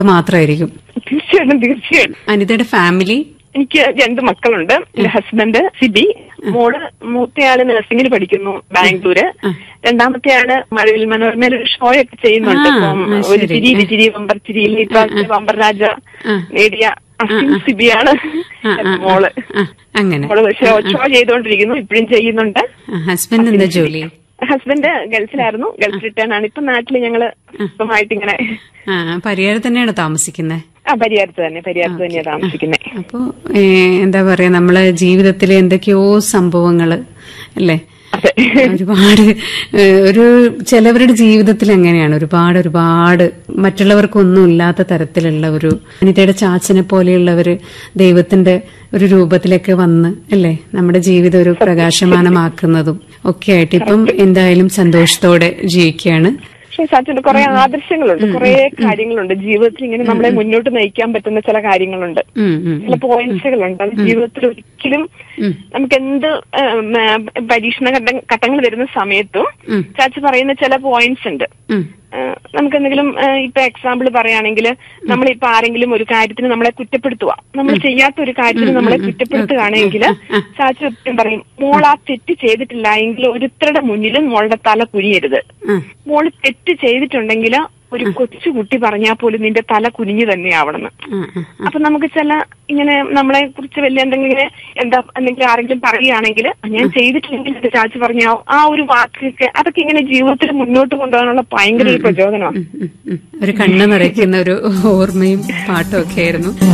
മാത്രമായിരിക്കും തീർച്ചയായിട്ടും തീർച്ചയായിട്ടും അനിതയുടെ ഫാമിലി എനിക്ക് രണ്ട് മക്കളുണ്ട് എന്റെ ഹസ്ബൻഡ് സിബി മോള് മൂത്തയാള് നഴ്സിംഗിന് പഠിക്കുന്നു ബാംഗ്ലൂര് രണ്ടാമത്തെ ആള് മഴവിൽ മനോരമയിൽ ഒരു ഷോ ഒക്കെ ചെയ്യുന്നുണ്ട് ആ, ഇപ്പം ആ, ഒരു ശരി. ചിരി ഒരു ചിരി വമ്പർ ചിരിയിൽ ഇപ്രാവശ്യം വമ്പർ രാജ ആ. നേടിയ അസിൻ സിബിയാണ് ആ, ആ, മോള് ആ, അങ്ങനെ മോള് ഷോ ഷോ ചെയ്തുകൊണ്ടിരിക്കുന്നു ഇപ്പോഴും ചെയ്യുന്നുണ്ട് ഹസ്ബൻഡ് എന്താ ജോലി ഹസ്ബൻഡ് ഗൾഫിലായിരുന്നു ഗൾഫ് റിട്ടേൺ ആണ് ഇപ്പൊ നാട്ടില് ഞങ്ങള് സ്വന്തമായിട്ട് ഇങ്ങനെ ആ പരിയാരം തന്നെയാണ് താമസിക്കുന്നത് ആ പരിഹാരത്ത് തന്നെ പരിഹാരത്ത് തന്നെയാ താമസിക്കുന്നത് അപ്പോ ഏ, എന്താ പറയാ നമ്മളെ ജീവിതത്തിലെ എന്തൊക്കെയോ സംഭവങ്ങള് അല്ലേ അതെ ഒരുപാട് ഏ, ഒരു ചിലവരുടെ ജീവിതത്തിൽ എങ്ങനെയാണ് ഒരുപാട് ഒരുപാട് മറ്റുള്ളവർക്കൊന്നും ഇല്ലാത്ത തരത്തിലുള്ള ഒരു അനിതയുടെ ചാച്ചനെ പോലെയുള്ളവര് ദൈവത്തിന്റെ ഒരു രൂപത്തിലൊക്കെ വന്ന് അല്ലേ നമ്മുടെ ജീവിതം ഒരു പ്രകാശമാനമാക്കുന്നതും ഒക്കെ ആയിട്ട് ഇപ്പം എന്തായാലും സന്തോഷത്തോടെ ജീവിക്കുകയാണ് പക്ഷെ സച്ചിന് കുറെ ആദർശങ്ങളുണ്ട് കുറെ കാര്യങ്ങളുണ്ട് ജീവിതത്തിൽ ഇങ്ങനെ നമ്മളെ മുന്നോട്ട് നയിക്കാൻ പറ്റുന്ന ചില കാര്യങ്ങളുണ്ട് ഉം, ഉം, ചില പോയിന്റ്സുകളുണ്ട് അത് ജീവിതത്തിൽ ഒരിക്കലും ഉം. നമുക്ക് എന്ത് ഏം, ഏ, പരീക്ഷണ ഘട്ട- ഘട്ടങ്ങൾ വരുന്ന സമയത്തും ഉം. ചാച്ചി പറയുന്ന ചില പോയിന്റ്സ് ഉണ്ട് ഉം. ഏഹ് നമുക്ക് എന്തെങ്കിലും ഏഹ് ഇപ്പൊ എക്സാമ്പിൾ പറയുകയാണെങ്കിൽ നമ്മളിപ്പോ ആരെങ്കിലും ഒരു കാര്യത്തിന് നമ്മളെ കുറ്റപ്പെടുത്തുക നമ്മൾ ചെയ്യാത്ത ഒരു കാര്യത്തിന് നമ്മളെ കുറ്റപ്പെടുത്തുകയാണെങ്കിൽ ചാച്ചി എപ്പോഴും പറയും മോൾ ആ തെറ്റ് ചെയ്തിട്ടില്ല എങ്കിൽ ഒരുത്തരുടെ മുന്നിലും മോളുടെ തല കുനിയരുത് ആ. മോള് തെറ്റ് ചെയ്തിട്ടുണ്ടെങ്കിൽ ഒരു കൊച്ചു കുട്ടി പറഞ്ഞാൽ പോലും നിന്റെ തല കുനിഞ്ഞു തന്നെയാവണമെന്ന് ആ, ആ. അപ്പൊ നമുക്ക് ചില ഇങ്ങനെ നമ്മളെ കുറിച്ച് വലിയ എന്തെങ്കിലും ഇങ്ങനെ എന്താ എന്തെങ്കിലും ആരെങ്കിലും പറയുകയാണെങ്കിൽ ഞാൻ ചെയ്തിട്ടില്ലെങ്കിൽ ഇത് ചാച്ചി പറഞ്ഞ ആ- ആ ഒരു വാക്കൊക്കെ അതൊക്കെ ഇങ്ങനെ ജീവിതത്തിൽ മുന്നോട്ട് കൊണ്ടുപോകാനുള്ള ഭയങ്കര ഒരു പ്രചോദനമാണ് ഉം, ഉം. ഒരു കണ്ണ് നിറയ്ക്കുന്ന ഒരു ഓർമ്മയും പാട്ടും ഒക്കെ ആയിരുന്നു